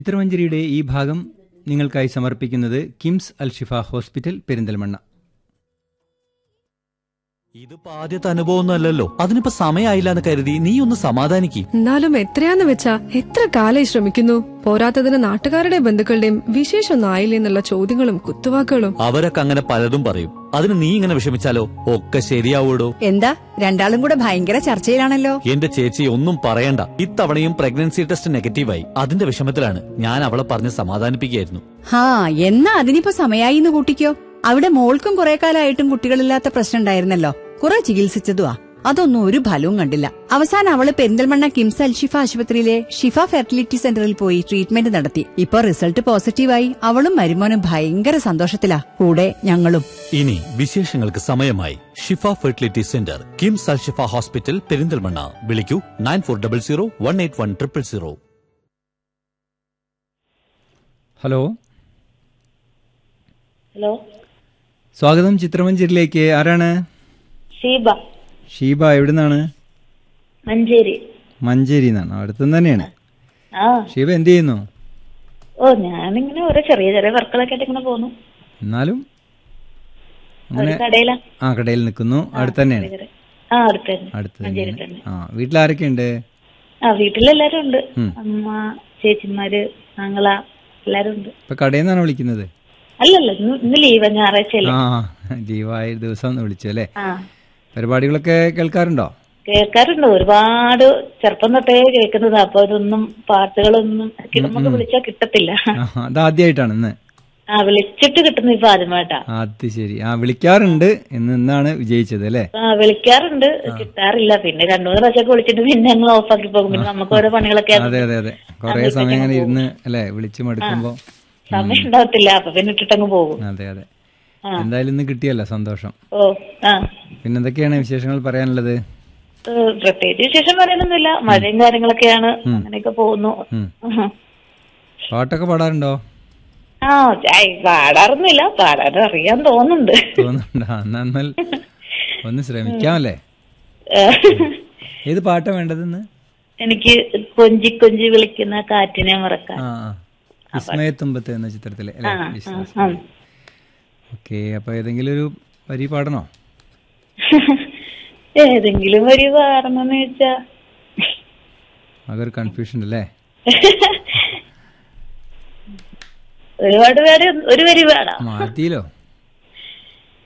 ചിത്രമഞ്ചേരിയുടെ ഈ ഭാഗം നിങ്ങൾക്കായി സമർപ്പിക്കുന്നത് KIMS Al Shifa hospital Perinthalmanna ഇതിപ്പോ ആദ്യത്തെ അനുഭവമൊന്നും അല്ലല്ലോ അതിനിപ്പോ സമയമായില്ല എന്ന് കരുതി നീ ഒന്ന് സമാധാനിക്ക് എന്നാലും എത്രയാന്ന് വെച്ചാ എത്ര കാലായി ശ്രമിക്കുന്നു പോരാത്തതിന് നാട്ടുകാരുടെ ബന്ധുക്കളുടെയും വിശേഷമൊന്നും ആയില്ലേ എന്നുള്ള ചോദ്യങ്ങളും കുത്തുവാക്കുകളും അവരൊക്കെ അങ്ങനെ പലതും പറയും അതിന് നീ ഇങ്ങനെ വിഷമിച്ചാലോ ഒക്കെ ശരിയാവൂടോ എന്താ രണ്ടാളും കൂടെ ഭയങ്കര ചർച്ചയിലാണല്ലോ എന്റെ ചേച്ചി ഒന്നും പറയണ്ട ഇത്തവണയും പ്രഗ്നൻസി ടെസ്റ്റ് നെഗറ്റീവായി അതിന്റെ വിഷമത്തിലാണ് ഞാൻ അവളെ പറഞ്ഞ് സമാധാനിപ്പിക്കുകയായിരുന്നു ഹാ എന്നാ അതിനിപ്പോ സമയായി എന്ന് കൂട്ടിക്കോ അവിടെ മോൾക്കും കുറെ കാലമായിട്ടും കുട്ടികളില്ലാത്ത പ്രശ്നം ഉണ്ടായിരുന്നല്ലോ കുറെ ചികിത്സിച്ചതുവാ അതൊന്നും ഒരു ഫലവും കണ്ടില്ല അവസാനം അവള് പെരിന്തൽമണ്ണ കിംസ് അൽഷിഫ ആശുപത്രിയിലെ ഷിഫ ഫെർട്ടിലിറ്റി സെന്ററിൽ പോയി ട്രീറ്റ്മെന്റ് നടത്തി ഇപ്പൊ റിസൾട്ട് പോസിറ്റീവായി അവളും മരുമോനും ഭയങ്കര സന്തോഷത്തിലാ കൂടെ ഞങ്ങളും ഇനി വിശേഷങ്ങൾക്ക് സമയമായി Shifa fertility centre KIMS Al Shifa hospital Perinthalmanna വിളിക്കൂ nine four double zero one eight one triple zero hello hello സ്വാഗതം ചിത്രമഞ്ചേരിയിലേക്ക് ആരാണ് ഷീബ ഷീബ എവിടുന്നാണ് മഞ്ചേരി മഞ്ചേരി എന്നാണ് അടുത്തുനിന്ന് തന്നെയാണ് ആ ഷീബ എന്ത് ചെയ്യുന്നു ഓ ഞാനിങ്ങനെ ഓരോ ചെറിയ ചെറിയ വർക്കുകളൊക്കെ ആയിട്ട് ഇങ്ങനെ പോന്നു എന്നാലും ഒരു അങ്ങനെ കടയിലാ ആ കടയിൽ നിൽക്കുന്നു അടുത്ത് തന്നെയാണ് ആ അടുത്ത് തന്നെ അടുത്ത് മഞ്ചേരി തന്നെയാണ് തന്നെ ആ വീട്ടിൽ ആരൊക്കെയുണ്ട് ആ വീട്ടിലെല്ലാരും ഉണ്ട് ഉം. അമ്മ ചേച്ചിമാര് ആങ്ങള എല്ലാരും ഉണ്ട് ഇപ്പൊ കടയിൽ നിന്നാണ് വിളിക്കുന്നത് അല്ലല്ല ഇന്ന് ഇന്ന് ലീവ് ഞായറാഴ്ചയല്ലേ ആ ലീവായ ദിവസം ഒന്ന് വിളിച്ചു അല്ലേ ആ പരിപാടികളൊക്കെ കേൾക്കാറുണ്ടോ കേൾക്കാറുണ്ട് ഒരുപാട് ചെറുപ്പം തൊട്ടേ കേൾക്കുന്നത് അപ്പൊ ഇതൊന്നും പാട്ടുകളൊന്നും എനിക്ക് നമുക്ക് വിളിച്ചാൽ കിട്ടത്തില്ല ആ, അത് ആദ്യമായിട്ടാണ് ഇന്ന് ആ വിളിച്ചിട്ട് കിട്ടുന്നു ഇപ്പൊ ആദ്യമായിട്ടാ അത് ശരി ആ വിളിക്കാറുണ്ട് എന്ന് ഇന്നാണ് വിജയിച്ചത് അല്ലേ ആ വിളിക്കാറുണ്ട് കിട്ടാറില്ല പിന്നെ രണ്ടു മൂന്ന് പ്രാവശ്യമൊക്കെ വിളിച്ചിട്ട് പിന്നെ ഞങ്ങൾ ഓഫാക്കി പോകും പിന്നെ നമുക്ക് ഓരോ പണികളൊക്കെ അതെ അതെ അതെ കൊറേ സമയം അങ്ങനെ ഇരുന്ന് അല്ലേ വിളിച്ചു മടുക്കുമ്പോ സമയം ഉണ്ടാവത്തില്ല അപ്പൊ പിന്നെ ഇട്ടിട്ടങ്ങ് പോകും അതെ അതെ എന്തായാലും ഇന്ന് കിട്ടിയല്ലോ സന്തോഷം ഓ ആ പിന്നെ എന്തൊക്കെയാണ് വിശേഷങ്ങൾ പറയാനുള്ളത് ഏഹ് പ്രത്യേകിച്ച് വിശേഷം പറയാനൊന്നുമില്ല മഴയും കാര്യങ്ങളൊക്കെയാണ് അങ്ങനെയൊക്കെ പോകുന്നു ഉം. പാട്ടൊക്കെ പാടാറുണ്ടോ ആ ചായ് പാടാറൊന്നുമില്ല പാടാൻ അറിയാൻ തോന്നുന്നുണ്ട് തോന്നുന്നുണ്ടോ എന്നാ എന്നാൽ ഒന്ന് ശ്രമിക്കാമല്ലേ ഏഹ് ഏത് പാട്ടാ വേണ്ടതെന്ന് എനിക്ക് കൊഞ്ചി കൊഞ്ചി വിളിക്കുന്ന കാറ്റിനെ മറക്കാൻ ആ ആ വിസ്മയത്തുമ്പത്ത് എന്ന ചിത്രത്തിലെ അല്ലേ ആ, വിശ്വാസം ആ. ഓക്കെ അപ്പൊ ഏതെങ്കിലും ഒരു വരി പാടണോ ഏതെങ്കിലും വരി പാടണമെന്ന് ചോദിച്ചാ അതൊരു കൺഫ്യൂഷൻ അല്ലേ ഒരുപാട് പേര് ഒരു വരി പാടാം മാറ്റിയില്ലോ